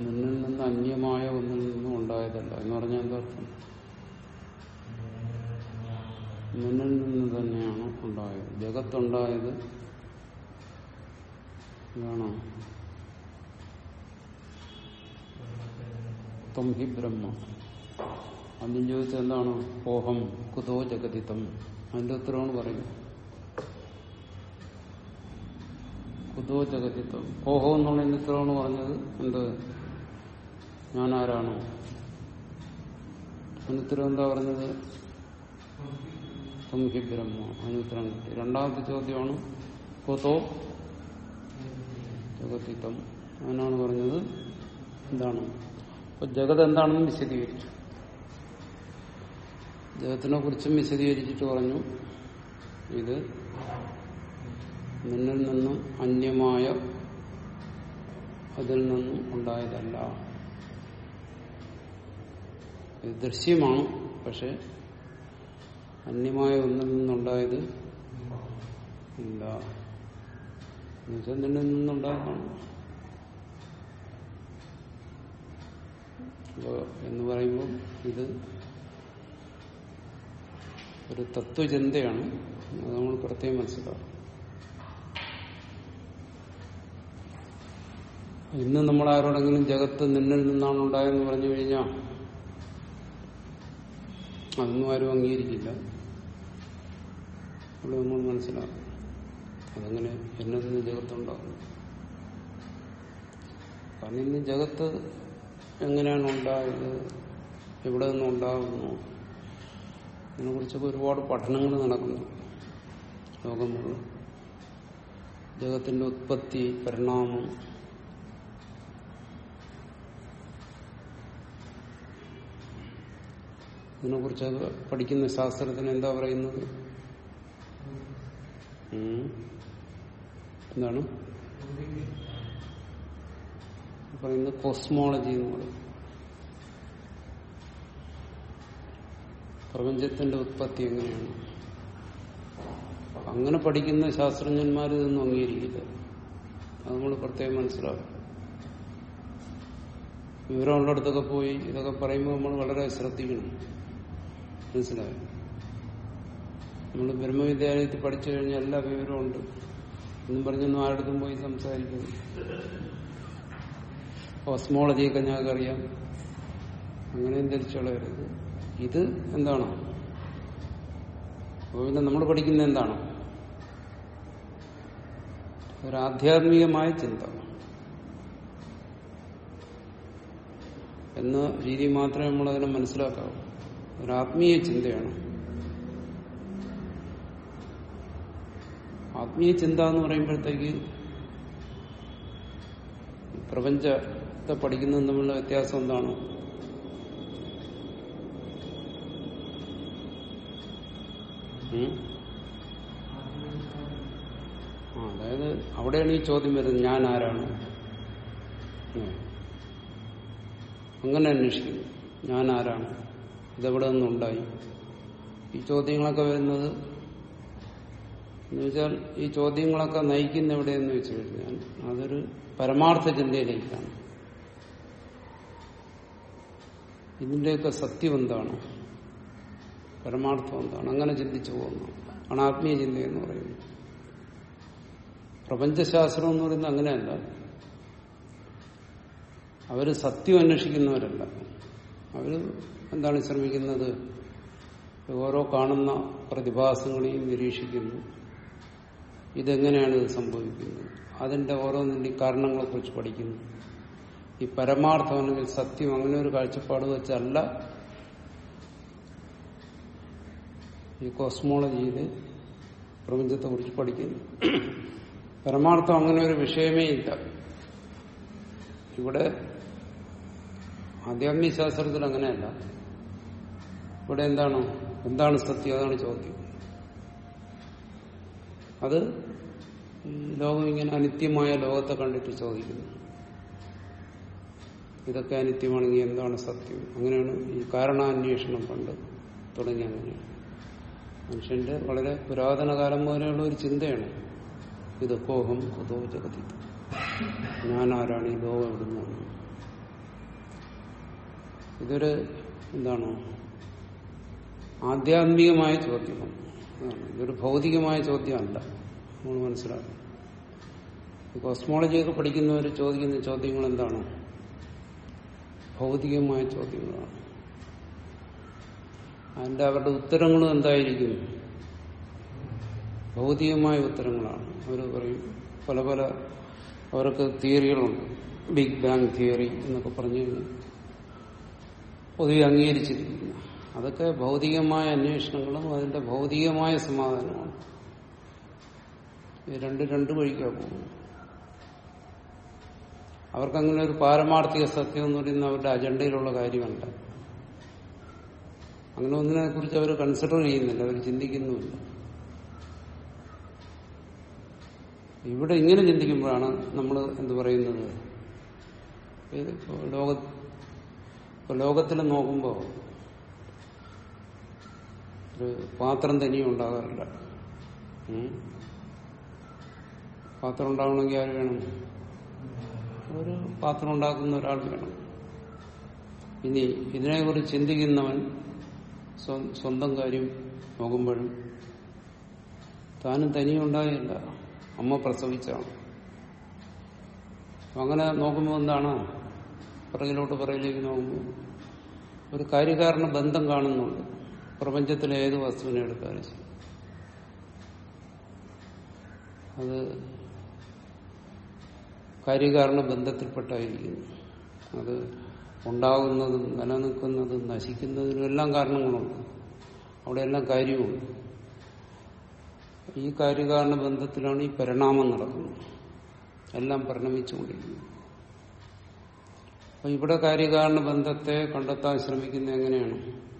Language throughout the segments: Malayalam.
നിന്നിൽ നിന്ന് അന്യമായ ഒന്നിൽ നിന്നും ഉണ്ടായതല്ല എന്ന് പറഞ്ഞാൽ എന്താർത്ഥം നിന്നിൽ നിന്ന് തന്നെയാണ് ഉണ്ടായത് ജഗത്തുണ്ടായത് എന്താണ് ത്വം ഹി ബ്രഹ്മ അന്യം ചോദിച്ചത് എന്താണ് ഓഹം കുതോ ജഗതിത്തം അതിന്റെ ഉത്തരവാണ് പറയുന്നത് കുതോ ജഗതിത്വം ഓഹോ എന്നുള്ള ഉത്തരവാണ് പറഞ്ഞത് എന്ത് ഞാൻ ആരാണോ അനുത്തരം എന്താ പറഞ്ഞത് ത്വം ഹി ബ്രഹ്മ അനുത്തരം കിട്ടി രണ്ടാമത്തെ ചോദ്യമാണ് കുതോ ജഗതിത്വം അതിനാണ് പറഞ്ഞത് എന്താണ് അപ്പൊ ജഗത് എന്താണെന്ന് വിശദീകരിച്ചു ജഗത്തിനെ കുറിച്ചും വിശദീകരിച്ചിട്ട് പറഞ്ഞു ഇത് നിന്നിൽ നിന്നും അന്യമായ അതിൽ നിന്നും ഉണ്ടായതല്ല ഇത് ദൃശ്യമാണ് പക്ഷെ അന്യമായ ഒന്നിൽ നിന്നുണ്ടായത് ഇല്ല എന്നുവെച്ചാൽ നിന്നിൽ നിന്നുണ്ടായതാണ് അപ്പോ എന്ന് പറയുമ്പോൾ ഇത് ഒരു തത്വചിന്തയാണ് അത് നമ്മൾ പ്രത്യേകം മനസ്സിലാക്കും ഇന്ന് നമ്മൾ ആരോടെങ്കിലും ജഗത്ത് നിന്നിൽ നിന്നാണ് ഉണ്ടായെന്ന് പറഞ്ഞു കഴിഞ്ഞാൽ അതൊന്നും ആരും അംഗീകരിക്കില്ല അവിടെ നമ്മൾ മനസ്സിലാക്കും അതങ്ങനെ എന്നിൽ നിന്ന് ജഗത്തുണ്ടാകുന്നു കാരണം ഇന്ന് ജഗത്ത് എങ്ങനെയാണ് ഉണ്ടായത് എവിടെ നിന്നുണ്ടാകുന്നു ഇതിനെക്കുറിച്ചൊക്കെ ഒരുപാട് പഠനങ്ങൾ നടക്കുന്നു ലോകം മുഴുവൻ ജഗത്തിന്റെ ഉത്പത്തി പരിണാമം ഇതിനെക്കുറിച്ചൊക്കെ പഠിക്കുന്ന ശാസ്ത്രത്തിന് എന്താ പറയുന്നത് ഉം. എന്താണ് പറയുന്നത് കോസ്മോളജി എന്ന് പറയും പ്രപഞ്ചത്തിന്റെ ഉത്പത്തി എങ്ങനെയാണ് അങ്ങനെ പഠിക്കുന്ന ശാസ്ത്രജ്ഞന്മാർ ഇതൊന്നും അംഗീകരിക്കില്ല അത് നമ്മൾ പ്രത്യേകം മനസ്സിലാക്കും വിവരമുള്ളിടത്തൊക്കെ പോയി ഇതൊക്കെ പറയുമ്പോൾ നമ്മൾ വളരെ ശ്രദ്ധിക്കണം മനസ്സിലായോ നമ്മൾ ബ്രഹ്മവിദ്യാലയത്തിൽ പഠിച്ചു കഴിഞ്ഞാൽ എല്ലാ വിവരവും ഉണ്ട് എന്നും പറഞ്ഞൊന്നും ആരുടെ പോയി സംസാരിക്കുന്നു കോസ്മോളജിയൊക്കെ ഞങ്ങൾക്ക് അറിയാം അങ്ങനെയും ധരിച്ചുള്ളവരുത് ഇത് എന്താണ് അപ്പൊ പിന്നെ നമ്മൾ പഠിക്കുന്ന എന്താണ് ഒരു ആധ്യാത്മികമായ ചിന്ത എന്ന രീതി മാത്രമേ നമ്മൾ അതിനെ മനസ്സിലാക്കാവൂ ഒരു ആത്മീയ ചിന്തയാണ് ആത്മീയ ചിന്ത എന്ന് പറയുമ്പോഴത്തേക്ക് പ്രപഞ്ചത്തെ പഠിക്കുന്നതും തമ്മിലുള്ള വ്യത്യാസം എന്താണ് ഉം? ആ, അതായത് അവിടെയാണ് ഈ ചോദ്യം വരുന്നത് ഞാൻ ആരാണ് ഉം. അങ്ങനെ അന്വേഷിക്കുന്നു ഞാൻ ആരാണ് ഇതെവിടെ നിന്നുണ്ടായി ഈ ചോദ്യങ്ങളൊക്കെ വരുന്നത് എന്നുവെച്ചാൽ ഈ ചോദ്യങ്ങളൊക്കെ നയിക്കുന്ന എവിടെയെന്ന് വെച്ച് കഴിഞ്ഞാൽ അതൊരു പരമാർത്ഥ ചിന്തയിലേക്കാണ് ഇതിന്റെയൊക്കെ സത്യം എന്താണ് പരമാർത്ഥം എന്താണ് അങ്ങനെ ചിന്തിച്ചു പോകുന്നു ആണ് ആത്മീയ ചിന്ത എന്ന് പറയുന്നത് പ്രപഞ്ചശാസ്ത്രം എന്ന് പറയുന്നത് അങ്ങനെയല്ല അവര് സത്യം അന്വേഷിക്കുന്നവരല്ല അവര് എന്താണ് ശ്രമിക്കുന്നത് ഓരോ കാണുന്ന പ്രതിഭാസങ്ങളെയും നിരീക്ഷിക്കുന്നു ഇതെങ്ങനെയാണ് ഇത് സംഭവിക്കുന്നത് അതിന്റെ ഓരോന്നിന്റെയും കാരണങ്ങളെക്കുറിച്ച് പഠിക്കുന്നു ഈ പരമാർത്ഥം അല്ലെങ്കിൽ സത്യം അങ്ങനെ ഒരു കാഴ്ചപ്പാട് വെച്ചല്ല ഈ കോസ്മോളജിയിൽ പ്രപഞ്ചത്തെ കുറിച്ച് പഠിക്കുന്നു പരമാർത്ഥം അങ്ങനെ ഒരു വിഷയമേ ഇല്ല ഇവിടെ ആധ്യാത്മിക ശാസ്ത്രത്തിൽ അങ്ങനെയല്ല ഇവിടെ എന്താണ് എന്താണ് സത്യം അതാണ് ചോദ്യം അത് ഈ ലോകം ഇങ്ങനെ അനിത്യമായ ലോകത്തെ കണ്ടിട്ട് ചോദിക്കുന്നു ഇതൊക്കെ അനിത്യമാണെങ്കിൽ എന്താണ് സത്യം അങ്ങനെയാണ് ഈ കാരണാന്വേഷണം പണ്ട് തുടങ്ങി അങ്ങനെയാണ് മനുഷ്യന്റെ വളരെ പുരാതന കാലം മുതലുള്ള ഒരു ചിന്തയാണ് ഇത് കോഹം കുതോ ജഗതി ഞാൻ ആരാണ് ഈ ലോകം എവിടുന്നാണ് ഇതൊരു എന്താണ് ആധ്യാത്മികമായ ചോദ്യമാണ് അതാണ്. ഇതൊരു ഭൗതികമായ ചോദ്യമല്ല നമ്മൾ മനസ്സിലാക്കണം കോസ്മോളജിയൊക്കെ പഠിക്കുന്നവർ ചോദിക്കുന്ന ചോദ്യങ്ങൾ എന്താണ് ഭൗതികമായ ചോദ്യങ്ങളാണ് അതിന്റെ അവരുടെ ഉത്തരങ്ങളും എന്തായിരിക്കും ഭൗതികമായ ഉത്തരങ്ങളാണ് അവർ പറയും പല പല അവർക്ക് തിയറികളുണ്ട് ബിഗ് ബാങ് തിയറി എന്നൊക്കെ പറഞ്ഞു കഴിഞ്ഞാൽ പൊതുവെ അംഗീകരിച്ചിരിക്കുന്നു അതൊക്കെ ഭൗതികമായ അന്വേഷണങ്ങളും അതിന്റെ ഭൗതികമായ സമാധാനമാണ് ഈ രണ്ട് രണ്ട് വഴിക്കാ പോകുന്നു അവർക്കങ്ങനെ ഒരു പാരമാർത്ഥിക സത്യം എന്ന് പറയുന്ന അവരുടെ അജണ്ടയിലുള്ള കാര്യമല്ല അങ്ങനെ ഒന്നിനെ കുറിച്ച് അവർ കൺസിഡർ ചെയ്യുന്നില്ല അവർ ചിന്തിക്കുന്നുമില്ല ഇവിടെ ഇങ്ങനെ ചിന്തിക്കുമ്പോഴാണ് നമ്മൾ എന്ത് പറയുന്നത് ഇത് ഇപ്പോ ലോക ഇപ്പൊ ലോകത്തിൽ നോക്കുമ്പോൾ ഒരു പാത്രം തനിയും ഉണ്ടാകാറില്ല ഉം. പാത്രം ഉണ്ടാവണമെങ്കിൽ ആര് വേണം ഒരു പാത്രം ഉണ്ടാക്കുന്ന ഒരാൾ വേണം ഇനി ഇതിനെക്കുറിച്ച് ചിന്തിക്കുന്നവൻ സ്വ- സ്വന്തം കാര്യം നോക്കുമ്പോഴും താനും തനിയും ഉണ്ടായില്ല അമ്മ പ്രസവിച്ചാണ് അപ്പൊ അങ്ങനെ നോക്കുമ്പോൾ എന്താണ് പുറകിലോട്ട് പുറകിലേക്ക് നോക്കുമ്പോൾ ഒരു കാര്യകാരണ ബന്ധം കാണുന്നുണ്ട് പ്രപഞ്ചത്തിലെ ഏത് വസ്തുവിനെ എടുത്താലും ശരി. അത് കാര്യകാരണ ബന്ധത്തിൽപ്പെട്ടായിരിക്കുന്നു അത് ഉണ്ടാകുന്നതും നിലനിൽക്കുന്നതും നശിക്കുന്നതിനും എല്ലാം കാരണങ്ങളുണ്ട് അവിടെയെല്ലാം കാര്യവുമുണ്ട് ഈ കാര്യകാരണ ബന്ധത്തിലാണ് ഈ പരിണാമം നടക്കുന്നത് എല്ലാം പരിണമിച്ചുകൊണ്ടിരിക്കുന്നു അപ്പൊ ഇവിടെ കാര്യകാരണ ബന്ധത്തെ കണ്ടെത്താൻ ശ്രമിക്കുന്നത് എങ്ങനെയാണ്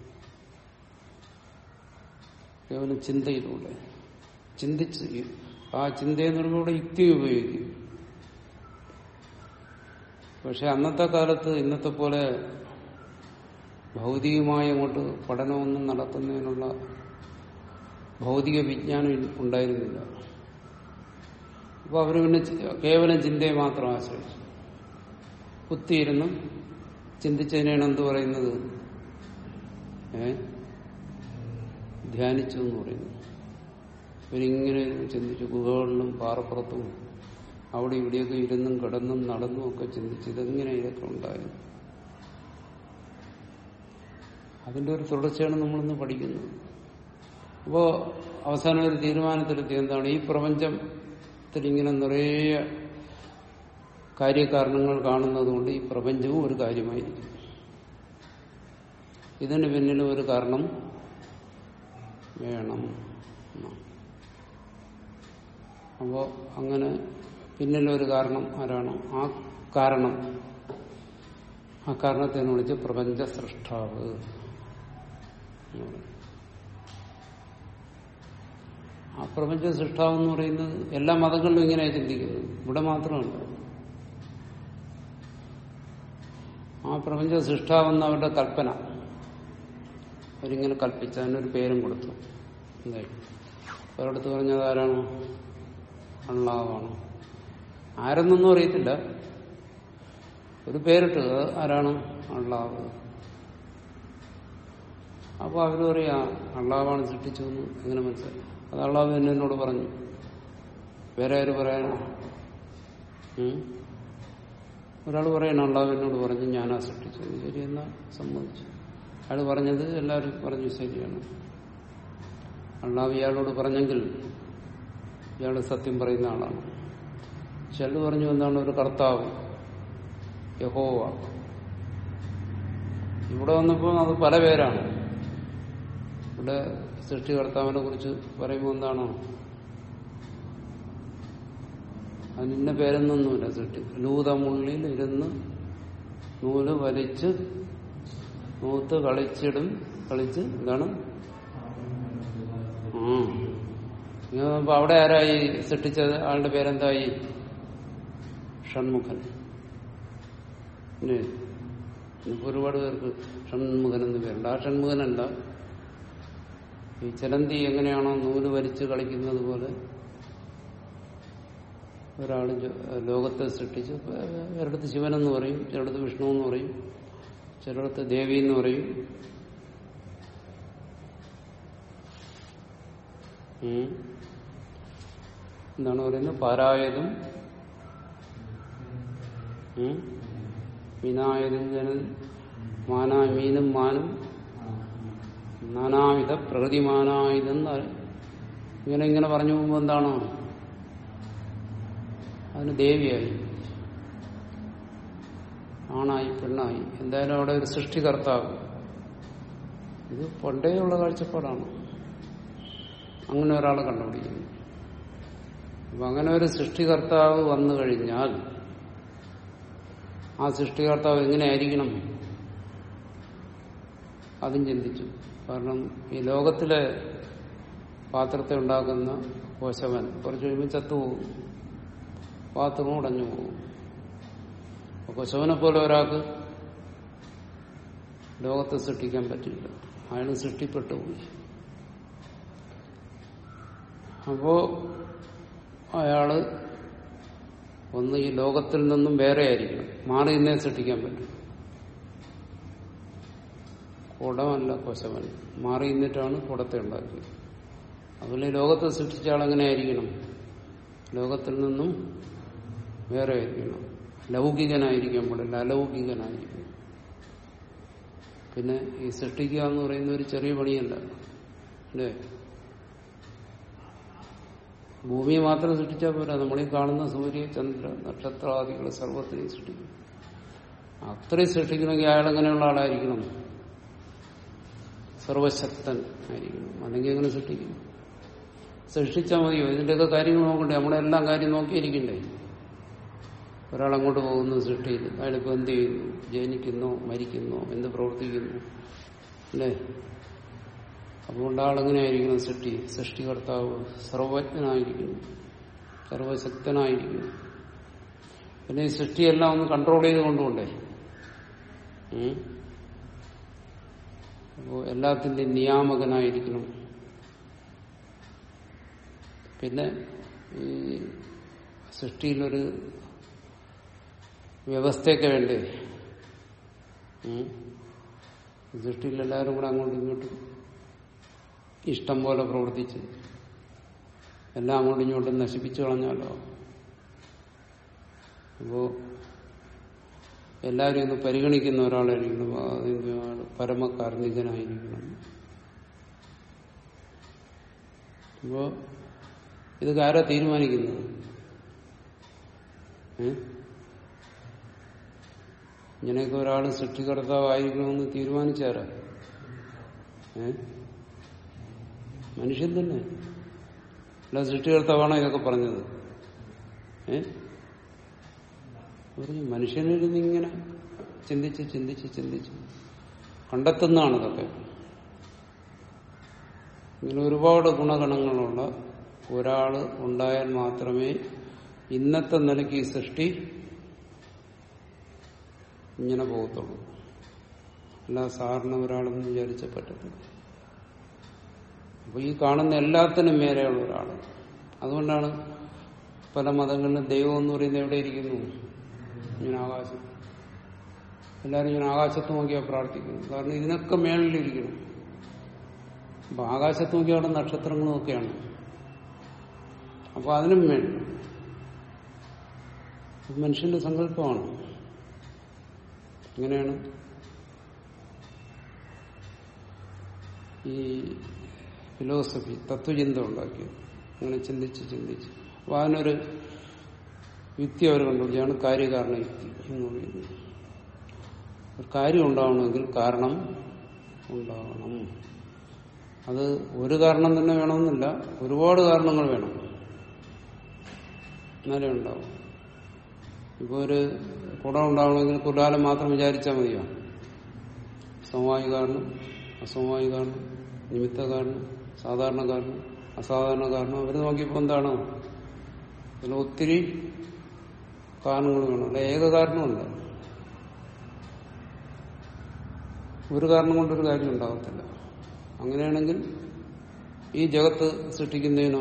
കേവലം ചിന്തയിലൂടെ ചിന്തിച്ച് ആ ചിന്തയെന്ന് പറയുമ്പോൾ ഇവിടെ യുക്തി ഉപയോഗിക്കും പക്ഷെ അന്നത്തെ കാലത്ത് ഇന്നത്തെ പോലെ ഭൗതികമായി അങ്ങോട്ട് പഠനമൊന്നും നടത്തുന്നതിനുള്ള ഭൗതിക വിജ്ഞാനം ഉണ്ടായിരുന്നില്ല അപ്പോൾ അവർ പിന്നെ ചി- കേവലം ചിന്തയെ മാത്രം ആശ്രയിച്ചു കുത്തിയിരുന്ന് ചിന്തിച്ചതിനാണ് എന്ത് പറയുന്നത് ഏ ധ്യാനിച്ചു എന്ന് പറയുന്നു ഇവരിങ്ങനെ ചിന്തിച്ചു ഗുഹകളിലും പാറപ്പുറത്തും അവിടെ ഇവിടെയൊക്കെ ഇരുന്നും കിടന്നും നടന്നും ഒക്കെ ചിന്തിച്ച് ഇതെങ്ങനെ ഇതൊക്കെ ഉണ്ടായത് അതിന്റെ ഒരു തുടർച്ചയാണ് നമ്മളിന്ന് പഠിക്കുന്നത് അപ്പോ അവസാനം ഒരു തീരുമാനത്തിലെത്തി എന്താണ് ഈ പ്രപഞ്ചത്തിൽ ഇങ്ങനെ നിറയെ കാര്യകാരണങ്ങൾ കാണുന്നത് കൊണ്ട് ഈ പ്രപഞ്ചവും ഒരു കാര്യമായിരിക്കും ഇതിന് പിന്നിൽ ഒരു കാരണം വേണം എന്നാണ്. അപ്പോ അങ്ങനെ പിന്നിലൊരു കാരണം ആരാണ് ആ കാരണം ആ കാരണത്തെ എന്ന് വിളിച്ച് പ്രപഞ്ച സൃഷ്ടാവ് എന്ന് പറയും. ആ പ്രപഞ്ച സൃഷ്ടാവ് എന്ന് പറയുന്നത് എല്ലാ മതങ്ങളിലും ഇങ്ങനെ ചിന്തിക്കുന്നത് ഇവിടെ മാത്രമല്ല ആ പ്രപഞ്ച സൃഷ്ടാവെന്ന അവരുടെ കൽപ്പന അവരിങ്ങനെ കൽപ്പിച്ച് അതിനൊരു പേരും കൊടുത്തു എന്തായി അവരടുത്ത് പറഞ്ഞത് ആരാണ് അള്ളാവാണ് ആരെന്നൊന്നും അറിയത്തില്ല ഒരു പേരിട്ട് അത് ആരാണ് അള്ളാവ് അപ്പൊ അവര് പറയാ അള്ളാവാണ് സൃഷ്ടിച്ചു എന്ന് എങ്ങനെ മനസ്സിലായി അത് അള്ളാവ് തന്നെ എന്നോട് പറഞ്ഞു വേറെ ആര് പറയാനോ ഒരാൾ പറയണം അള്ളാഹു എന്നോട് പറഞ്ഞു ഞാനാ സൃഷ്ടിച്ചത് ശരി എന്നാ സമ്മതിച്ചു അയാൾ പറഞ്ഞത് എല്ലാവരും പറഞ്ഞു ശരിയാണ് അള്ളാഹു ഇയാളോട് പറഞ്ഞെങ്കിൽ ഇയാൾ സത്യം പറയുന്ന ആളാണ് ചെല്ലു പറഞ്ഞു എന്താണ് ഒരു കർത്താവ് യഹോവ ഇവിടെ വന്നപ്പോൾ അത് പല പേരാണ് ഇവിടെ സൃഷ്ടികർത്താവിനെ കുറിച്ച് പറയുമ്പോൾ എന്താണോ അതിന് പേരൊന്നൊന്നുമില്ല സൃഷ്ടി ലൂതമുള്ളിൽ ഇരുന്ന് നൂല് വലിച്ച് നൂത്ത് കളിച്ചിടും കളിച്ച് എന്താണ് ആ ഇങ്ങനെ നോക്കുമ്പോ അവിടെ ആരായി സൃഷ്ടിച്ചത് ആളുടെ പേരെന്തായി ഷൺമുഖൻ ഇല്ലേ? ഇന്നിപ്പോ ഒരുപാട് പേർക്ക് ഷൺമുഖൻ എന്ന് പേരുണ്ട് ആ ഷൺമുഖനല്ല ഈ ചിലന്തി എങ്ങനെയാണോ നൂല് വലിച്ച് കളിക്കുന്നത് പോലെ ഒരാൾ ലോകത്തെ സൃഷ്ടിച്ചു ചിലടത്ത് ശിവനെന്ന് പറയും ചിലടത്ത് വിഷ്ണു എന്ന് പറയും ചിലടത്ത് ദേവി എന്ന് പറയും ഉം. എന്താണ് പറയുന്നത് പാരായതും ഉം. മീനായതും ജനൻ മാനാ മീനും മാനും നാനാവിധ പ്രകൃതിമാനായതെന്ന് ഇങ്ങനെ ഇങ്ങനെ പറഞ്ഞു പോകുമ്പോൾ എന്താണ് അതിന് ദേവിയായി ആണായി പെണ്ണായി എന്തായാലും അവിടെ ഒരു സൃഷ്ടികർത്താവ് ഇത് പണ്ടേയുള്ള കാഴ്ചപ്പാടാണ് അങ്ങനെ ഒരാളെ കണ്ടുപിടിക്കുന്നു അപ്പൊ അങ്ങനെ ഒരു സൃഷ്ടികർത്താവ് വന്നു കഴിഞ്ഞാൽ ആ സൃഷ്ടികർത്താവ് എങ്ങനെയായിരിക്കണം അതും ചിന്തിച്ചു കാരണം ഈ ലോകത്തിലെ പാത്രത്തെ ഉണ്ടാക്കുന്ന കോശവൻ കുറച്ച് കഴിയുമ്പോൾ ചത്തുപോകും പാത്രവും ഉടഞ്ഞു പോകും അപ്പൊ കൊശവനെ പോലെ ഒരാൾക്ക് ലോകത്തെ സൃഷ്ടിക്കാൻ പറ്റില്ല അയാൾ സൃഷ്ടിപ്പെട്ടു പോയി അപ്പോ അയാള് ഒന്ന് ഈ ലോകത്തിൽ നിന്നും വേറെ ആയിരിക്കണം മാറി നിന്നേ സൃഷ്ടിക്കാൻ പറ്റും കുടമല്ല കൊശവൻ മാറി നിന്നിട്ടാണ് കുടത്തെ ഉണ്ടാക്കിയത് അതുപോലെ ഈ ലോകത്തെ സൃഷ്ടിച്ച ആളെങ്ങനെ ആയിരിക്കണം ലോകത്തിൽ നിന്നും വേറെ ആയിരിക്കണം ലൗകികനായിരിക്കാൻ പാടില്ല അലൗകികനായിരിക്കണം പിന്നെ ഈ സൃഷ്ടിക്കുക എന്ന് പറയുന്ന ഒരു ചെറിയ പണിയല്ല അല്ലേ ഭൂമിയെ മാത്രം സൃഷ്ടിച്ചാൽ പോരാ നമ്മളീ കാണുന്ന സൂര്യ ചന്ദ്ര നക്ഷത്രാദികൾ സർവത്തിനെയും സൃഷ്ടിക്കും അത്രയും സൃഷ്ടിക്കണമെങ്കിൽ അയാൾ എങ്ങനെയുള്ള ആളായിരിക്കണം സർവശക്തൻ ആയിരിക്കണം അല്ലെങ്കിൽ എങ്ങനെ സൃഷ്ടിക്കും സൃഷ്ടിച്ചാൽ മതിയോ ഇതിന്റെയൊക്കെ കാര്യങ്ങൾ നോക്കണ്ടേ നമ്മളെല്ലാം കാര്യം നോക്കിയിരിക്കണ്ടേ ഒരാൾ അങ്ങോട്ട് പോകുന്നു സൃഷ്ടിയിൽ അയാളിപ്പോ എന്ത് ചെയ്യുന്നു ജനിക്കുന്നോ മരിക്കുന്നോ എന്ത് പ്രവർത്തിക്കുന്നു അല്ലേ അതുകൊണ്ട് ആളെങ്ങനെയായിരിക്കണം സൃഷ്ടി സൃഷ്ടികർത്താവ് സർവജ്ഞനായിരിക്കുന്നു സർവശക്തനായിരിക്കുന്നു പിന്നെ ഈ സൃഷ്ടിയെല്ലാം ഒന്ന് കൺട്രോൾ ചെയ്ത് കൊണ്ടുകൊണ്ടേ ഉം? അപ്പോ എല്ലാത്തിന്റെയും നിയാമകനായിരിക്കണം പിന്നെ ഈ സൃഷ്ടിയിലൊരു വ്യവസ്ഥയൊക്കെ വേണ്ടേ ഉം? സൃഷ്ടിയിൽ എല്ലാവരും കൂടെ അങ്ങോട്ടും ഇങ്ങോട്ടും ഇഷ്ടം പോലെ പ്രവർത്തിച്ച് എല്ലാം അങ്ങോട്ടും ഇങ്ങോട്ടും നശിപ്പിച്ചു കളഞ്ഞാലോ അപ്പോ എല്ലാവരും ഒന്ന് പരിഗണിക്കുന്ന ഒരാളായിരിക്കണം അതിന്റെ ആള് പരമകാർണികനായിരിക്കണം അപ്പോ ഇതൊക്കെ ആരാ തീരുമാനിക്കുന്നത് ഏ ഇങ്ങനെയൊക്കെ ഒരാൾ സൃഷ്ടികർത്താവായിരിക്കണമെന്ന് തീരുമാനിച്ചാരാ ഏ മനുഷ്യൻ തന്നെ അല്ല സൃഷ്ടികർത്താവാണോ ഇതൊക്കെ പറഞ്ഞത് ഏ പറഞ്ഞു മനുഷ്യനിരുന്ന് ഇങ്ങനെ ചിന്തിച്ച് ചിന്തിച്ച് ചിന്തിച്ച് കണ്ടെത്തുന്നതാണ് ഇതൊക്കെ ഇങ്ങനെ ഒരുപാട് ഗുണഗണങ്ങളുള്ള ഒരാള് ഉണ്ടായാൽ മാത്രമേ ഇന്നത്തെ നിലയ്ക്ക് ഈ സൃഷ്ടി ഇങ്ങനെ പോകത്തുള്ളൂ അല്ല സാറിന് ഒരാളെന്ന് വിചാരിച്ച പറ്റത്തില്ല അപ്പൊ ഈ കാണുന്ന എല്ലാത്തിനും മേലെയുള്ള ഒരാള് അതുകൊണ്ടാണ് പല മതങ്ങളിലും ദൈവം എന്ന് പറയുന്നത് എവിടെ ഇരിക്കുന്നു ഇങ്ങനെ ആകാശം എല്ലാവരും ഇങ്ങനെ ആകാശത്ത് നോക്കിയാൽ പ്രാർത്ഥിക്കുന്നു കാരണം ഇതിനൊക്കെ മേളിലിരിക്കണം അപ്പൊ ആകാശത്ത് നോക്കി അവിടെ നക്ഷത്രങ്ങളും ഒക്കെയാണ് അപ്പൊ അതിനും മേളിൽ ഇത് മനുഷ്യന്റെ സങ്കല്പമാണ് ഇങ്ങനെയാണ് ഈ ഫിലോസഫി തത്വചിന്ത ഉണ്ടാക്കിയത് അങ്ങനെ ചിന്തിച്ച് ചിന്തിച്ച് അപ്പൊ അതിനൊരു യുക്തി അവർ കണ്ടുപിടിച്ചാണ് കാര്യകാരണ യുക്തി എന്ന് പറയുന്നത് ഒരു കാര്യം ഉണ്ടാവണമെങ്കിൽ കാരണം ഉണ്ടാവണം അത് ഒരു കാരണം തന്നെ വേണമെന്നില്ല ഒരുപാട് കാരണങ്ങൾ വേണം എന്നാലേ ഉണ്ടാവും ഇപ്പൊ ഒരു കുടം ഉണ്ടാവണമെങ്കിൽ കുലാലം മാത്രം വിചാരിച്ചാൽ മതിയോ സമവായി കാരണം അസമവായി കാരണം നിമിത്ത കാരണം സാധാരണ കാരണം അസാധാരണ കാരണം അവർ നോക്കിയപ്പോൾ എന്താണ് അതിൽ ഒത്തിരി കാരണങ്ങൾ വേണം അല്ല ഏക കാരണമല്ല ഒരു കാരണം കൊണ്ടൊരു കാര്യം ഉണ്ടാകത്തില്ല അങ്ങനെയാണെങ്കിൽ ഈ ജഗത്ത് സൃഷ്ടിക്കുന്നതിനോ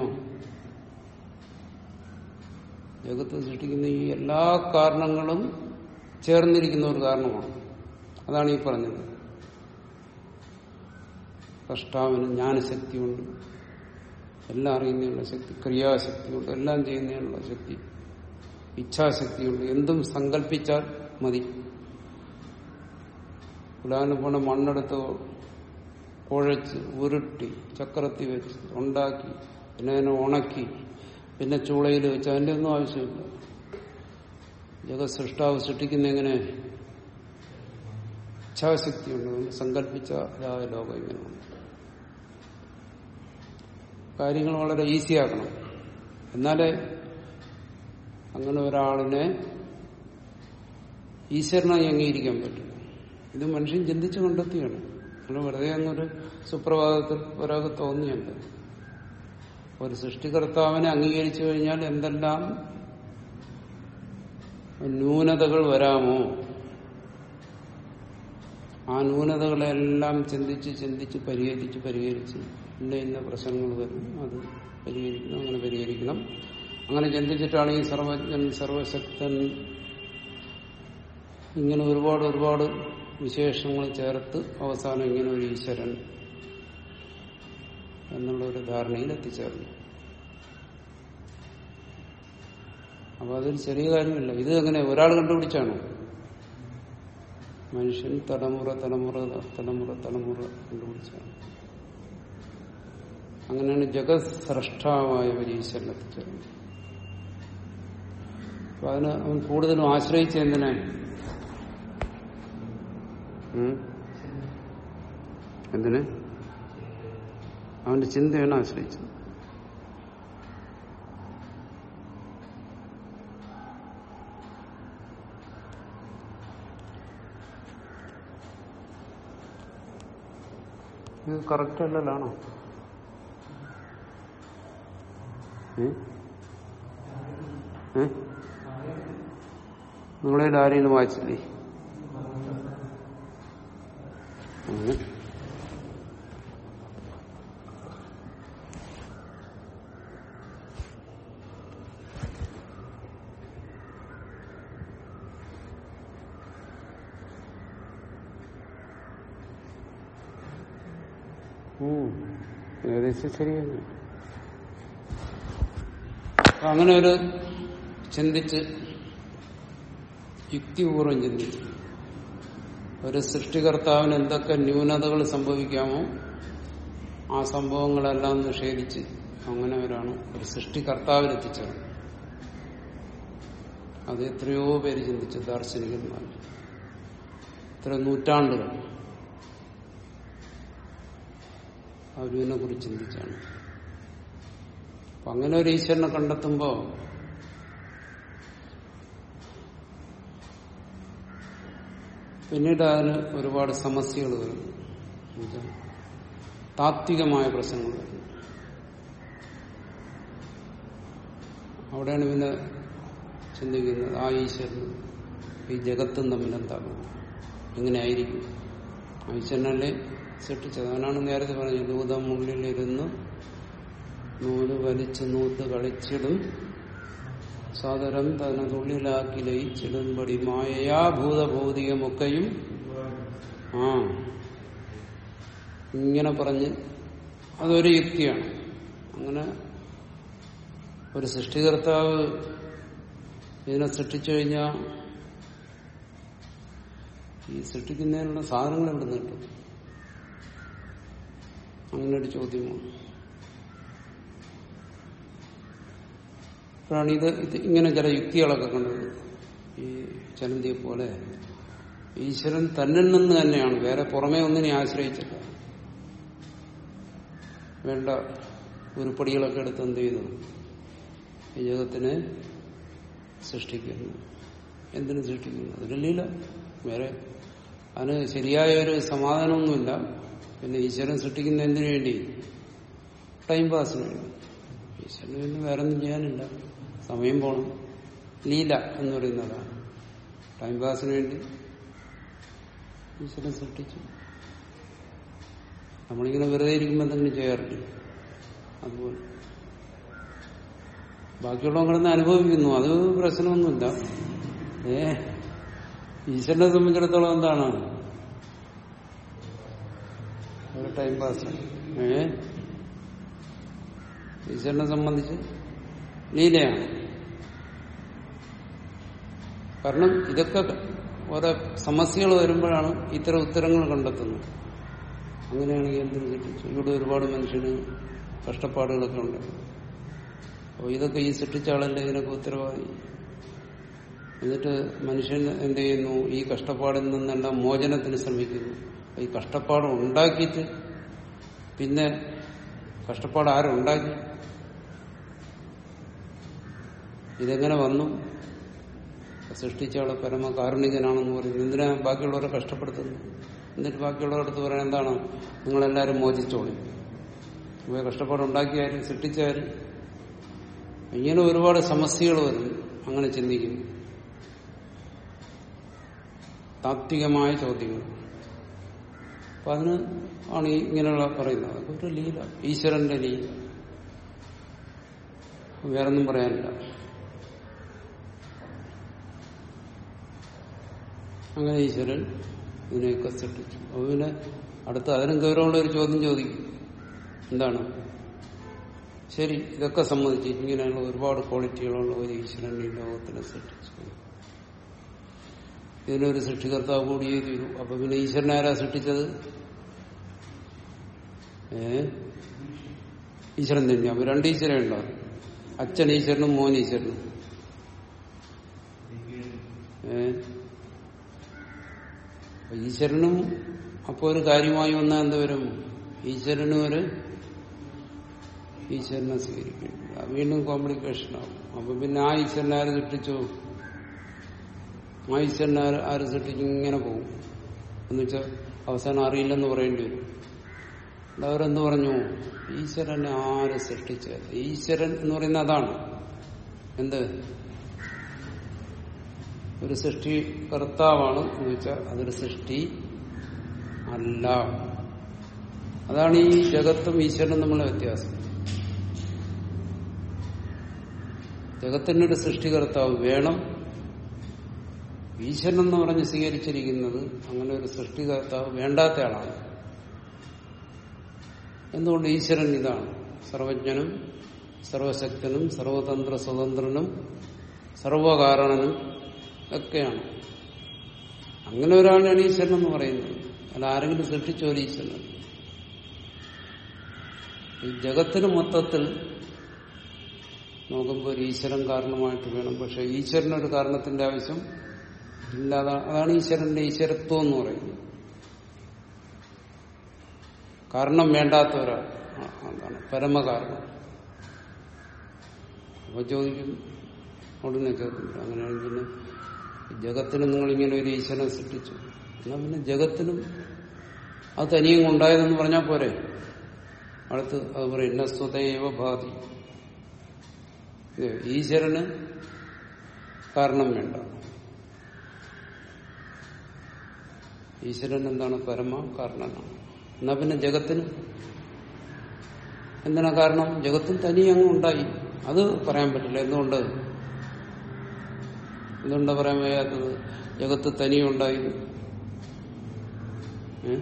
ജഗത്ത് സൃഷ്ടിക്കുന്ന ഈ എല്ലാ കാരണങ്ങളും ചേർന്നിരിക്കുന്ന ഒരു കാരണമാണ് അതാണ് ഈ പറഞ്ഞത് കഷ്ടാവിന് ജ്ഞാനശക്തിയുണ്ട് എല്ലാം അറിയുന്നതിനുള്ള ശക്തി ക്രിയാശക്തിയുണ്ട് എല്ലാം ചെയ്യുന്നതിനുള്ള ശക്തി ഇച്ഛാശക്തിയുണ്ട് എന്തും സങ്കല്പിച്ചാൽ മതി ഉദാഹരണം പോലെ മണ്ണെടുത്ത് കുഴച്ച് ഉരുട്ടി ചക്രത്തി വെച്ച് ഉണ്ടാക്കി പിന്നെ അതിനെ ഉണക്കി പിന്നെ ചൂളയിൽ വെച്ച് അതിന്റെ ഒന്നും ആവശ്യമില്ല ജഗത് സൃഷ്ടാവ് സൃഷ്ടിക്കുന്ന എങ്ങനെ ഇച്ഛാശക്തിയുണ്ട് അതുകൊണ്ട് സങ്കല്പിച്ച ഇതായ ലോകം ഇങ്ങനെയുണ്ട് കാര്യങ്ങൾ വളരെ ഈസിയാക്കണം എന്നാലേ അങ്ങനെ ഒരാളിനെ ഈശ്വരനായി അംഗീകരിക്കാൻ പറ്റും ഇത് മനുഷ്യൻ ചിന്തിച്ചു കണ്ടെത്തിയാണ് അങ്ങനെ വെറുതെ അങ്ങൊരു സുപ്രഭാതത്തിൽ ഒരാൾക്ക് തോന്നിയല്ല ഒരു സൃഷ്ടികർത്താവിനെ അംഗീകരിച്ചു കഴിഞ്ഞാൽ എന്തെല്ലാം ന്യൂനതകൾ വരാമോ ആ ന്യൂനതകളെല്ലാം ചിന്തിച്ച് ചിന്തിച്ച് പരിഹരിച്ച് പരിഹരിച്ച് ഇന്ന ഇന്ന പ്രശ്നങ്ങൾ വരും അത് പരിഹരിക്കണം അങ്ങനെ പരിഹരിക്കണം അങ്ങനെ ചിന്തിച്ചിട്ടാണ് ഈ സർവജ്ഞൻ സർവശക്തൻ ഇങ്ങനെ ഒരുപാട് ഒരുപാട് വിശേഷങ്ങൾ ചേർത്ത് അവസാനം ഇങ്ങനെ ഒരു ഈശ്വരൻ എന്നുള്ള ഒരു ധാരണയിൽ എത്തിച്ചേർന്നു അപ്പൊ അതൊരു ചെറിയ കാര്യമില്ല ഇത് അങ്ങനെ ഒരാൾ കണ്ടുപിടിച്ചാണോ മനുഷ്യൻ തലമുറ തലമുറ തലമുറ തലമുറ കണ്ടുപിടിച്ചാണ് അങ്ങനെയാണ് ജഗത് സ്രഷ്ടാവായ ഒരു ഈശ്വരൻ എത്തിച്ചേർന്നത് അപ്പൊ അതിന് അവൻ കൂടുതലും ആശ്രയിച്ച എന്തിനെ ഉം? എന്തിന് അവന്റെ ചിന്തയാണ് ആശ്രയിച്ചത് ഇത് കറക്റ്റ് അല്ലല്ലാണോ ഏ? ഏ? നിങ്ങളെ ആരെയും വായിച്ചില്ലേ അങ്ങനെ ഉം. ഏകദേശം ശരിയാണ് അപ്പൊ അങ്ങനെ ഒരു ചിന്തിച്ച് യുക്തിപൂർവ്വം ചിന്തിച്ചു ഒരു സൃഷ്ടികർത്താവിന് എന്തൊക്കെ ന്യൂനതകൾ സംഭവിക്കാമോ ആ സംഭവങ്ങളെല്ലാം നിഷേധിച്ച് അങ്ങനെ അവരാണ് ഒരു സൃഷ്ടികർത്താവിനെത്തിച്ചത് അത് എത്രയോ പേര് ചിന്തിച്ചു ദാർശനികന്മാർ ഇത്ര നൂറ്റാണ്ടുകൾ അവരിതിനെ കുറിച്ച് ചിന്തിച്ചാണ് അപ്പൊ അങ്ങനെ ഒരു ഈശ്വരനെ കണ്ടെത്തുമ്പോ പിന്നീട് അതിന് ഒരുപാട് സമസ്യകൾ വരും എന്നുവെച്ചാൽ താത്വികമായ പ്രശ്നങ്ങൾ വരും അവിടെയാണ് പിന്നെ ചിന്തിക്കുന്നത് ആ ഈശ്വരനും ഈ ജഗത്തും തമ്മിൽ എന്താണ് എങ്ങനെയായിരിക്കും ആ ഈശ്വരനല്ലേ സൃഷ്ടിച്ചത് അവനാണ് നേരത്തെ പറഞ്ഞത് ദൂതം ഉള്ളിലിരുന്ന് നൂല് വലിച്ചു നൂത്ത് കളിച്ചിടും സാദരം തനതുള്ളിലാക്കി ലയിച്ചിടുംപടി മായയാ ഭൂതഭൗതികമൊക്കെയും ആ ഇങ്ങനെ പറഞ്ഞ് അതൊരു യുക്തിയാണ് അങ്ങനെ ഒരു സൃഷ്ടികർത്താവ് ഇതിനെ സൃഷ്ടിച്ചു കഴിഞ്ഞാൽ ഈ സൃഷ്ടിക്കുന്നതിനുള്ള സാധനങ്ങൾ എവിടെ നിന്ന് കിട്ടും അങ്ങനെ ഒരു ചോദ്യമാണ് അപ്പോഴാണ് ഇത് ഇത് ഇങ്ങനെ ചില യുക്തികളൊക്കെ കണ്ടത് ഈ ചലന്തിയെ പോലെ ഈശ്വരൻ തന്നിൽ നിന്ന് തന്നെയാണ് വേറെ പുറമേ ഒന്നിനെ ആശ്രയിച്ചില്ല വേണ്ട ഉരുപ്പടികളൊക്കെ എടുത്ത് എന്ത് ചെയ്തു ഈ ജഗത്തിനെ സൃഷ്ടിക്കുന്നു എന്തിനു സൃഷ്ടിക്കുന്നു അതിലല്ല വേറെ അതിന് ശരിയായ ഒരു സമാധാനമൊന്നുമില്ല പിന്നെ ഈശ്വരൻ സൃഷ്ടിക്കുന്ന എന്തിനു വേണ്ടി ടൈം പാസിന് വേണ്ടി ഈശ്വരന് വേണ്ടി വേറെ ഒന്നും ചെയ്യാനില്ല സമയം പോണം ലീല എന്ന് പറയുന്നതാണ് ടൈം പാസിന് വേണ്ടി ഈശ്വരൻ സൃഷ്ടിച്ചു നമ്മളിങ്ങനെ വെറുതെ ഇരിക്കുമ്പോൾ എന്തെങ്കിലും ചെയ്യാറില്ല അതുപോലെ ബാക്കിയുള്ളവർ കിടന്ന് അനുഭവിക്കുന്നു അത് പ്രശ്നമൊന്നുമില്ല ഏ ഈശ്വരനെ സംബന്ധിച്ചിടത്തോളം എന്താണ് ടൈം പാസ് ഏ ഈശ്വരനെ സംബന്ധിച്ച് ലീലയാണ് കാരണം ഇതൊക്കെ ഓരോ സമസ്യകൾ വരുമ്പോഴാണ് ഇത്തരം ഉത്തരങ്ങൾ കണ്ടെത്തുന്നത് അങ്ങനെയാണെങ്കിൽ എന്തിനു സൃഷ്ടിച്ചു ഇവിടെ ഒരുപാട് മനുഷ്യന് കഷ്ടപ്പാടുകളൊക്കെ ഉണ്ട് അപ്പോൾ ഇതൊക്കെ ഈ സൃഷ്ടിച്ച ആളല്ലേ ഇതിനൊക്കെ ഉത്തരവാദി എന്നിട്ട് മനുഷ്യൻ എന്ത് ചെയ്യുന്നു ഈ കഷ്ടപ്പാടിൽ നിന്നെല്ലാം മോചനത്തിന് ശ്രമിക്കുന്നു ഈ കഷ്ടപ്പാട് ഉണ്ടാക്കിയിട്ട് പിന്നെ കഷ്ടപ്പാട് ആരുണ്ടാക്കി ഇതെങ്ങനെ വന്നു സൃഷ്ടിച്ച ആള് പരമകാരുണികനാണെന്ന് പറയുന്നു എന്തിനാ ബാക്കിയുള്ളവരെ കഷ്ടപ്പെടുത്തുന്നു എന്നിട്ട് ബാക്കിയുള്ളവരുടെ അടുത്ത് പറയാൻ എന്താണ് നിങ്ങളെല്ലാവരും മോചിച്ചോളി ഇവ കഷ്ടപ്പാടുണ്ടാക്കിയാരും സൃഷ്ടിച്ചാരും ഇങ്ങനെ ഒരുപാട് സമസ്യകൾ വരും അങ്ങനെ ചിന്തിക്കുന്നു താത്വികമായ ചോദ്യങ്ങൾ അപ്പൊ അതിന് ആണ് ഈ ഇങ്ങനെയുള്ള പറയുന്നത് അതൊക്കെ ഒരു ലീല ഈശ്വരന്റെ ലീല വേറൊന്നും പറയാനില്ല അങ്ങനെ ഈശ്വരൻ ഇതിനെയൊക്കെ സൃഷ്ടിച്ചു അപ്പൊ പിന്നെ അടുത്ത അതിനും ഗൗരവമുള്ള ഒരു ചോദ്യം ചോദിക്കും എന്താണ് ശരി ഇതൊക്കെ സമ്മതിച്ചു ഇങ്ങനെയുള്ള ഒരുപാട് ക്വാളിറ്റികളുള്ള ഒരു ഈശ്വരൻ ഈ ലോകത്തിനെ സൃഷ്ടിച്ചു ഇതിനൊരു സൃഷ്ടികർത്താവ് കൂടിയേ തീരൂ അപ്പൊ പിന്നെ ഈശ്വരനെ ആരാ സൃഷ്ടിച്ചത് ഏ ഈശ്വരൻ തന്നെ അപ്പൊ രണ്ട് ഈശ്വരൻ ഉണ്ടോ അച്ഛൻ ഈശ്വരനും മോൻ ഈശ്വരനും ഏ അപ്പൊ ഈശ്വരനും അപ്പൊ ഒരു കാര്യമായി വന്നാൽ എന്ത് വരും ഈശ്വരനും ഒരു ഈശ്വരനെ സ്വീകരിക്കും അത് വീണ്ടും കോംപ്ലിക്കേഷൻ ആവും അപ്പൊ പിന്നെ ആ ഈശ്വരനെ ആര് സൃഷ്ടിച്ചു ആ ഈശ്വരനെ ആര് ആര് സൃഷ്ടിച്ചു ഇങ്ങനെ പോകും എന്നുവെച്ചാൽ അവസാനം അറിയില്ലെന്ന് പറയേണ്ടി വരും അവരെന്ത് പറഞ്ഞു ഈശ്വരനെ ആര് സൃഷ്ടിച്ചത് ഈശ്വരൻ എന്ന് പറയുന്ന അതാണ് എന്ത് ഒരു സൃഷ്ടി കർത്താവാണ് എന്ന് വെച്ചാൽ അതൊരു സൃഷ്ടി അല്ല അതാണ് ഈ ജഗത്തും ഈശ്വരനും തമ്മിലുള്ള വ്യത്യാസം ജഗത്തിനൊരു സൃഷ്ടികർത്താവ് വേണം ഈശ്വരൻ എന്ന് പറഞ്ഞ് സ്വീകരിച്ചിരിക്കുന്നത് അങ്ങനെ ഒരു സൃഷ്ടികർത്താവ് വേണ്ടാത്ത ആളാണ് എന്തുകൊണ്ട് ഈശ്വരൻ ഇതാണ് സർവജ്ഞനും സർവശക്തനും സർവതന്ത്ര സ്വതന്ത്രനും സർവകാരണനും ഒക്കെയാണ് അങ്ങനെ ഒരാളാണ് ഈശ്വരൻ എന്ന് പറയുന്നത് അല്ല ആരെങ്കിലും സൃഷ്ടിച്ചോ ഒരു ഈശ്വരൻ ഈ ജഗത്തിന് മൊത്തത്തിൽ നോക്കുമ്പോൾ ഒരു ഈശ്വരൻ കാരണമായിട്ട് വേണം പക്ഷെ ഈശ്വരനൊരു കാരണത്തിന്റെ ആവശ്യം ഇല്ലാതെ അതാണ് ഈശ്വരന്റെ ഈശ്വരത്വം എന്ന് പറയുന്നത് കാരണം വേണ്ടാത്ത ഒരാൾ ആ, അതാണ് പരമകാരണം അപ്പൊ ചോദിക്കും ഉടനെ കേൾക്കുന്നുണ്ട് അങ്ങനെയാണെങ്കിൽ പിന്നെ ജഗത്തിന് നിങ്ങളിങ്ങനെ ഒരു ഈശ്വരനെ സൃഷ്ടിച്ചു എന്നാ പിന്നെ ജഗത്തിനും അത് തനിയും ഉണ്ടായതെന്ന് പറഞ്ഞാൽ പോരെ അടുത്ത് അത് പറയും ഇന്ന സ്വതൈവ ബാധി ഇത് ഈശ്വരന് കാരണം വേണ്ട ഈശ്വരൻ എന്താണ് പരമ കാരണനാണ് എന്നാ പിന്നെ ജഗത്തിന് എന്തിനാ കാരണം ജഗത്തിന് തനി അങ്ങ് ഉണ്ടായി അത് പറയാൻ പറ്റില്ല എന്തുകൊണ്ട് എന്തുകൊണ്ടാ പറയാൻ വയ്യാത്തത് ജഗത്ത് തനിയുണ്ടായി ഏ?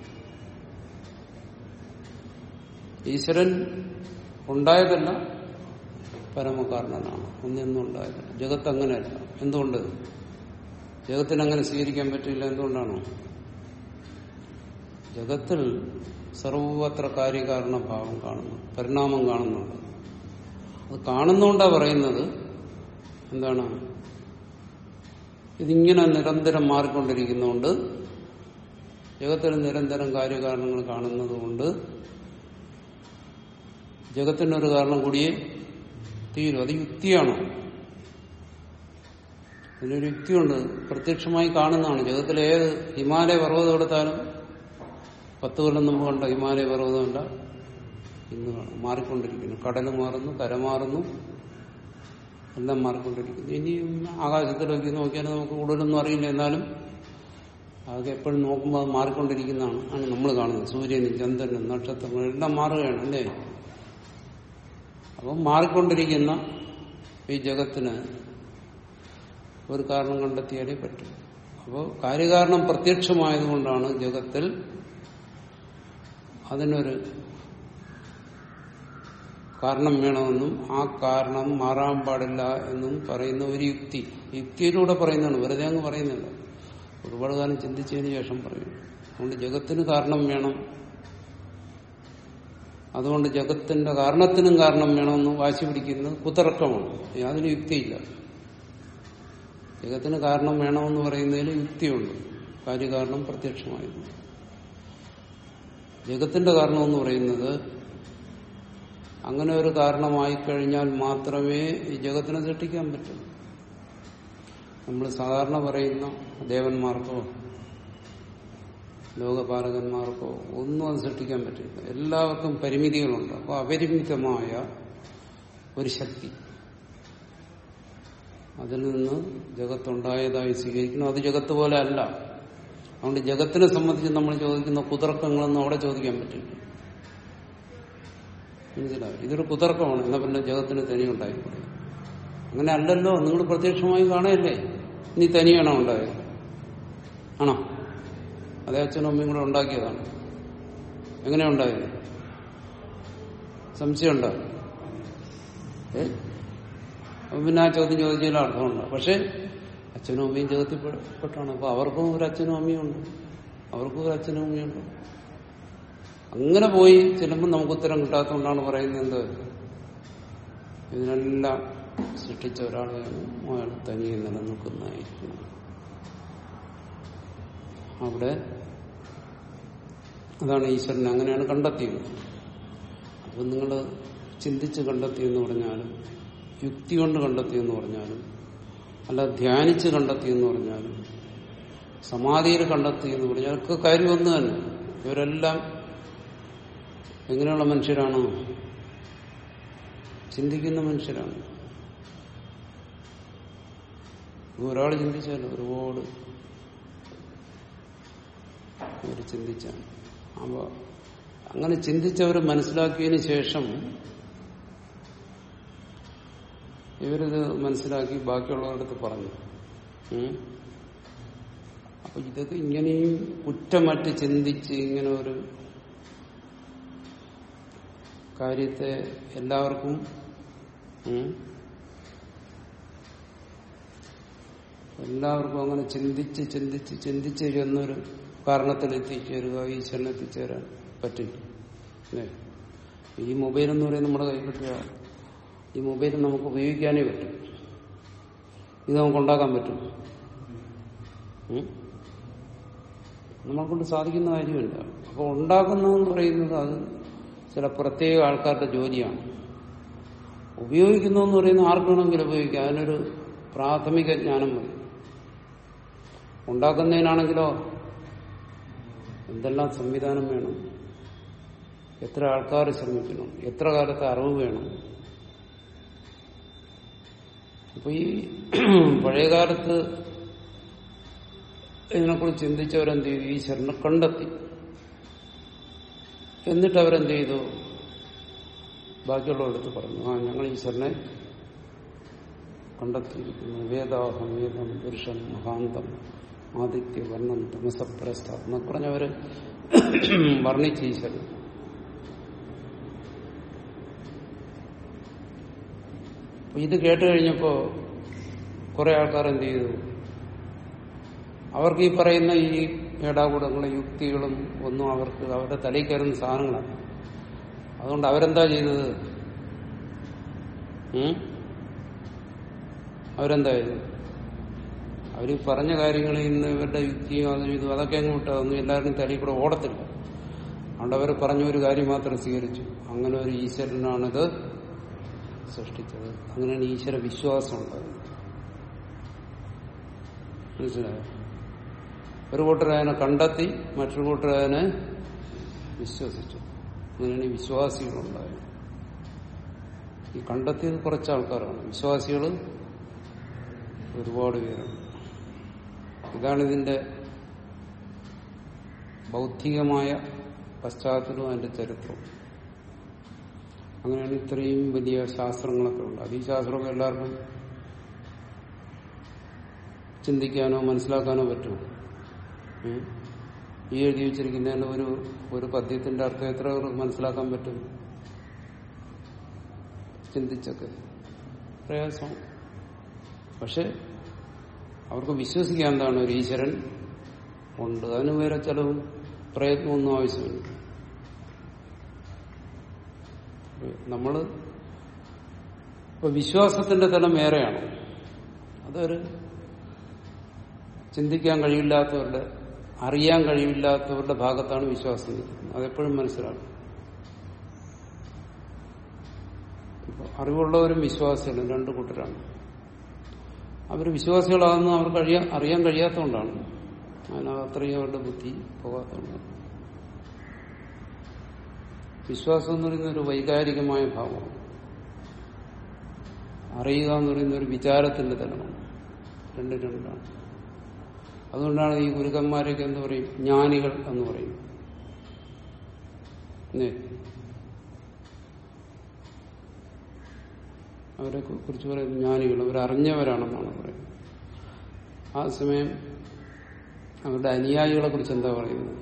ഈശ്വരൻ ഉണ്ടായതല്ല പരമകാരണനാണ് ഒന്നെന്നും ഉണ്ടായതല്ല ജഗത്ത് അങ്ങനെയല്ല എന്തുകൊണ്ട് ജഗത്തിന് അങ്ങനെ സ്വീകരിക്കാൻ പറ്റില്ല എന്തുകൊണ്ടാണോ ജഗത്തിൽ സർവത്ര കാര്യകാരണ ഭാവം കാണുന്നു പരിണാമം കാണുന്നുണ്ട് അത് കാണുന്നുകൊണ്ടാ പറയുന്നത് എന്താണ് ഇതിങ്ങനെ നിരന്തരം മാറിക്കൊണ്ടിരിക്കുന്നതുകൊണ്ട് ജഗത്തിൽ നിരന്തരം കാര്യകാരണങ്ങൾ കാണുന്നത് കൊണ്ട് ജഗത്തിനൊരു കാരണം കൂടിയേ തീരും അത് യുക്തിയാണ് അതിനൊരു യുക്തിയുണ്ട് പ്രത്യക്ഷമായി കാണുന്നതാണ് ജഗത്തിലെ ഏത് ഹിമാലയ പർവ്വതം എടുത്താലും പത്ത് കൊല്ലം മുമ്പ് കണ്ട ഹിമാലയ പർവ്വതം കണ്ട ഇന്ന് കാണും. മാറിക്കൊണ്ടിരിക്കുന്നു കടൽ മാറുന്നു കര മാറുന്നു എല്ലാം മാറിക്കൊണ്ടിരിക്കുന്നു ഇനിയും ആകാശത്തിലേക്ക് നോക്കിയാൽ നമുക്ക് കൂടുതലൊന്നും അറിയില്ല എന്നാലും അതൊക്കെ എപ്പോഴും നോക്കുമ്പോൾ അത് മാറിക്കൊണ്ടിരിക്കുന്നതാണ് ആണ് നമ്മൾ കാണുന്നത് സൂര്യനും ചന്ദ്രനും നക്ഷത്രങ്ങളും എല്ലാം മാറുകയാണ് അല്ലേ അപ്പം മാറിക്കൊണ്ടിരിക്കുന്ന ഈ ജഗത്തിന് ഒരു കാരണം കണ്ടെത്തിയാലേ പറ്റും അപ്പോൾ കാര്യകാരണം പ്രത്യക്ഷമായതുകൊണ്ടാണ് ജഗത്തിൽ അതിനൊരു കാരണം വേണമെന്നും ആ കാരണം മാറാൻ പാടില്ല എന്നും പറയുന്ന ഒരു യുക്തി യുക്തിയിലൂടെ പറയുന്നതാണ് വെറുതെ അങ്ങ് പറയുന്നില്ല ഒരുപാട് കാലം ചിന്തിച്ചതിന് ശേഷം പറയും അതുകൊണ്ട് ജഗത്തിന് കാരണം വേണം അതുകൊണ്ട് ജഗത്തിന്റെ കാരണത്തിനും കാരണം വേണമെന്ന് വാശി പിടിക്കുന്നത് കുതർക്കമാണ് യാതൊരു യുക്തിയില്ല ജഗത്തിന് കാരണം വേണമെന്ന് പറയുന്നതിന് യുക്തിയുണ്ട് കാര്യകാരണം പ്രത്യക്ഷമായിരുന്നു ജഗത്തിന്റെ കാരണം എന്ന് പറയുന്നത് അങ്ങനെ ഒരു കാരണമായി കഴിഞ്ഞാൽ മാത്രമേ ഈ ജഗത്തിനെ സൃഷ്ടിക്കാൻ പറ്റൂ നമ്മൾ സാധാരണ പറയുന്ന ദേവന്മാർക്കോ ലോകപാലകന്മാർക്കോ ഒന്നും അത് സൃഷ്ടിക്കാൻ പറ്റില്ല എല്ലാവർക്കും പരിമിതികളുണ്ട് അപ്പോൾ അപരിമിതമായ ഒരു ശക്തി അതിൽ നിന്ന് ജഗത്തുണ്ടായതായി സ്വീകരിക്കണം അത് ജഗത്ത് പോലെ അല്ല അതുകൊണ്ട് ജഗത്തിനെ സംബന്ധിച്ച് നമ്മൾ ചോദിക്കുന്ന കുതർക്കങ്ങളൊന്നും അവിടെ ചോദിക്കാൻ പറ്റില്ല മനസ്സിലായി ഇതൊരു കുതർക്കമാണ് എന്നാ പിന്നെ ജഗത്തിന് തനിയുണ്ടായിക്കൂടെ അങ്ങനെ അല്ലല്ലോ നിങ്ങൾ പ്രത്യക്ഷമായി കാണുകയല്ലേ നീ തനിയാണോ ഉണ്ടായത് ആണോ അതേ അച്ഛനും അമ്മയും കൂടെ ഉണ്ടാക്കിയതാണ് എങ്ങനെയാ ഉണ്ടായത് സംശയമുണ്ടോ ഏ അപ്പൊ പിന്നെ ആ ചോദ്യം ചോദിച്ചതിൽ അർത്ഥമുണ്ട് പക്ഷെ അച്ഛനും അമ്മയും ജഗത്തിൽ പെട്ടാണ് അപ്പൊ അവർക്കും ഒരു അച്ഛനും അമ്മയും ഉണ്ട് അവർക്കും ഒരു അച്ഛനും അമ്മയും ഉണ്ട് അങ്ങനെ പോയി ചെല്ലുമ്പോൾ നമുക്ക് ഉത്തരം കിട്ടാത്തതുകൊണ്ടാണ് പറയുന്നത് എന്ത് ഇതിനെല്ലാം സൃഷ്ടിച്ച ഒരാളെയാണ് അയാൾ തനിയെ നിലനിൽക്കുന്നതായിരിക്കും അവിടെ അതാണ് ഈശ്വരൻ അങ്ങനെയാണ് കണ്ടെത്തിയത് അപ്പൊ നിങ്ങൾ ചിന്തിച്ച് കണ്ടെത്തിയെന്ന് പറഞ്ഞാലും യുക്തി കൊണ്ട് കണ്ടെത്തിയെന്ന് പറഞ്ഞാലും അല്ല ധ്യാനിച്ച് കണ്ടെത്തിയെന്ന് പറഞ്ഞാലും സമാധിയിൽ കണ്ടെത്തിയെന്ന് പറഞ്ഞാൽ ഒക്കെ കാര്യം ഒന്ന് തന്നെ ഇവരെല്ലാം എങ്ങനെയുള്ള മനുഷ്യരാണ് ചിന്തിക്കുന്ന മനുഷ്യരാണ് ഒരാൾ ചിന്തിച്ചാലും ഒരുപാട് ഇവർ ചിന്തിച്ചാണ് അപ്പൊ അങ്ങനെ ചിന്തിച്ചവർ മനസ്സിലാക്കിയതിന് ശേഷം ഇവരിത് മനസ്സിലാക്കി ബാക്കിയുള്ളവരുടെ അടുത്ത് പറഞ്ഞു ഉം. അപ്പൊ ഇതൊക്കെ ഇങ്ങനെയും കുറ്റമറ്റ് ചിന്തിച്ച് ഇങ്ങനെ ഒരു കാര്യത്തെ എല്ലാവർക്കും ഉം, എല്ലാവർക്കും അങ്ങനെ ചിന്തിച്ച് ചിന്തിച്ച് ചിന്തിച്ച് എന്നൊരു കാരണത്തിൽ എത്തിച്ചേരുക ഈശ്വരനെ എത്തിച്ചേരാൻ പറ്റില്ല അല്ലേ ഈ മൊബൈൽ എന്ന് പറയുന്നത് നമ്മുടെ കൈ കിട്ടുക ഈ മൊബൈൽ നമുക്ക് ഉപയോഗിക്കാനേ പറ്റും ഇത് നമുക്ക് ഉണ്ടാക്കാൻ പറ്റും ഉം? നമ്മളെ കൊണ്ട് സാധിക്കുന്ന കാര്യമില്ല അപ്പോൾ ഉണ്ടാക്കുന്നതെന്ന് പറയുന്നത് അത് ചില പ്രത്യേക ആൾക്കാരുടെ ജോലിയാണ് ഉപയോഗിക്കുന്നതെന്ന് പറയുന്നത് ആർക്ക് വേണമെങ്കിലും ഉപയോഗിക്കാം അതിനൊരു പ്രാഥമിക ജ്ഞാനം മതി ഉണ്ടാക്കുന്നതിനാണെങ്കിലോ എന്തെല്ലാം സംവിധാനം വേണം എത്ര ആൾക്കാർ ശ്രമിക്കണം എത്ര കാലത്തെ അറിവ് വേണം അപ്പൊ ഈ പഴയകാലത്ത് ഇതിനെക്കുറിച്ച് ചിന്തിച്ചവരെന്ത് ചെയ്തു ഈശ്വരനെ കണ്ടെത്തി എന്നിട്ട് അവരെന്ത് ചെയ്തു ബാക്കിയുള്ളവരടുത്ത് പറഞ്ഞു ആ ഞങ്ങൾ ഈശ്വരനെ കണ്ടെത്തിയിരിക്കുന്നു വേദാഹം വേദം പുരുഷൻ മഹാന്തം ആദിത്യ വർണ്ണം തമസപ്രസ്ഥ എന്നൊക്കെ പറഞ്ഞവര് വർണ്ണിച്ച് ഈശ്വരൻ അപ്പൊ ഇത് കേട്ട് കഴിഞ്ഞപ്പോ കുറെ ആൾക്കാർ എന്ത് ചെയ്തു അവർക്ക് ഈ പറയുന്ന ഈ ഏടാകൂടങ്ങളും യുക്തികളും ഒന്നും അവർക്ക് അവരുടെ തലയിൽ കയറുന്ന സാധനങ്ങളാണ് അതുകൊണ്ട് അവരെന്താ ചെയ്തത് ഉം? അവരെന്താ ചെയ്തത് അവർ ഈ പറഞ്ഞ കാര്യങ്ങളിൽ നിന്ന് ഇവരുടെ യുക്തിയും അതും ഇതും അതൊക്കെ അങ്ങോട്ട് അതൊന്നും എല്ലാവരുടെയും തലയിൽ കൂടെ ഓടത്തില്ല അതുകൊണ്ട് അവർ പറഞ്ഞ ഒരു കാര്യം മാത്രം സ്വീകരിച്ചു അങ്ങനെ ഒരു ഈശ്വരനാണിത് സൃഷ്ടിച്ചത് അങ്ങനെയാണ് ഈശ്വര വിശ്വാസം ഉണ്ടായത് മനസ്സിലായോ ഒരു കൂട്ടർ അതിനെ കണ്ടെത്തി മറ്റൊരു കൂട്ടർ അതിനെ വിശ്വസിച്ചു അങ്ങനെയാണ് ഈ വിശ്വാസികളുണ്ടായത് ഈ കണ്ടെത്തിയത് കുറച്ച് ആൾക്കാരാണ് വിശ്വാസികൾ ഒരുപാട് പേരാണ് ഇതാണ് ഇതിന്റെ ബൗദ്ധികമായ പശ്ചാത്തലവും അതിന്റെ ചരിത്രവും അങ്ങനെയാണ് ഇത്രയും വലിയ ശാസ്ത്രങ്ങളൊക്കെ ഉണ്ട് അത് ഈ ശാസ്ത്രമൊക്കെ എല്ലാവർക്കും ചിന്തിക്കാനോ മനസ്സിലാക്കാനോ പറ്റുമോ ഉം? ഈ എഴുതി വെച്ചിരിക്കുന്നതിന് ഒരു ഒരു പദ്യത്തിന്റെ അർത്ഥം എത്ര പേർക്ക് മനസ്സിലാക്കാൻ പറ്റും ചിന്തിച്ചൊക്കെ പ്രയാസമാണ് പക്ഷെ അവർക്ക് വിശ്വസിക്കാൻ എന്താണ് ഒരു ഈശ്വരൻ ഉണ്ട് അതിന് വേറെ ചെലവും പ്രയത്നമൊന്നും ആവശ്യമില്ല നമ്മള് ഇപ്പൊ വിശ്വാസത്തിന്റെ തലം വേറെയാണ് അതൊരു ചിന്തിക്കാൻ കഴിയില്ലാത്തവരുടെ അറിയാൻ കഴിയില്ലാത്തവരുടെ ഭാഗത്താണ് വിശ്വാസം നിൽക്കുന്നത് അതെപ്പോഴും മനസ്സിലാക്കും ഇപ്പൊ അറിവുള്ളവരും വിശ്വാസികളും രണ്ടു കൂട്ടരാണ് അവർ വിശ്വാസികളാകുന്ന അവർക്ക് അറിയാൻ അറിയാൻ കഴിയാത്തതുകൊണ്ടാണ് അതിനകത്ത് അത്രയും അവരുടെ ബുദ്ധി പോകാത്തതുകൊണ്ടാണ് വിശ്വാസം എന്ന് പറയുന്ന ഒരു വൈകാരികമായ ഭാവമാണ് അറിയുക എന്ന് പറയുന്ന ഒരു വിചാരത്തിന്റെ തലമാണ് രണ്ട് രണ്ടാണ് അതുകൊണ്ടാണ് ഈ ഗുരുക്കന്മാരൊക്കെ എന്ത് പറയും ജ്ഞാനികൾ എന്ന് പറയും അല്ലേ അവരെ കുറിച്ച് പറയുന്നത് ജ്ഞാനികൾ അവരറിഞ്ഞവരാണെന്നാണ് പറയുന്നത് ആ സമയം അവരുടെ അനുയായികളെ കുറിച്ച് എന്താ പറയുന്നത്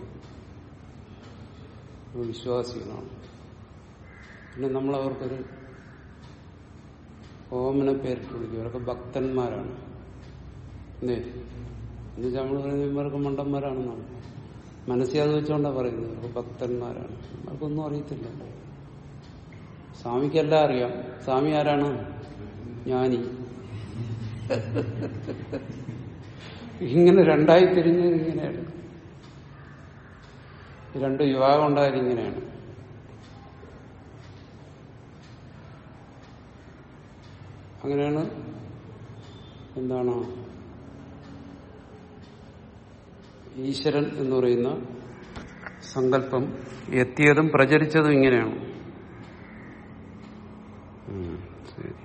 വിശ്വാസികളാണ് പിന്നെ നമ്മൾ അവർക്കൊരു ഓമന പേരിട്ട് വിളിക്കും അവരൊക്കെ ഭക്തന്മാരാണ് അല്ലേ എന്നുവെച്ചാൽ നമ്മൾ പറയുന്നത് ഇവർക്ക് മണ്ടന്മാരാണെന്നാണ് മനസ്സിൽ അത് വെച്ചുകൊണ്ടാണ് പറയുന്നത് ഇവർക്ക് ഭക്തന്മാരാണ് അവർക്കൊന്നും അറിയത്തില്ല സ്വാമിക്കെല്ലാം അറിയാം സ്വാമി ആരാണ് ജ്ഞാനി ഇങ്ങനെ രണ്ടായി തിരിഞ്ഞത് ഇങ്ങനെയാണ് രണ്ട് വിവാഹം ഉണ്ടായത് ഇങ്ങനെയാണ് അങ്ങനെയാണ് എന്താണ് ഈശ്വരൻ എന്ന് പറയുന്ന സങ്കല്പം എത്തിയതും പ്രചരിച്ചതും ഇങ്ങനെയാണ് ഉം, ശരി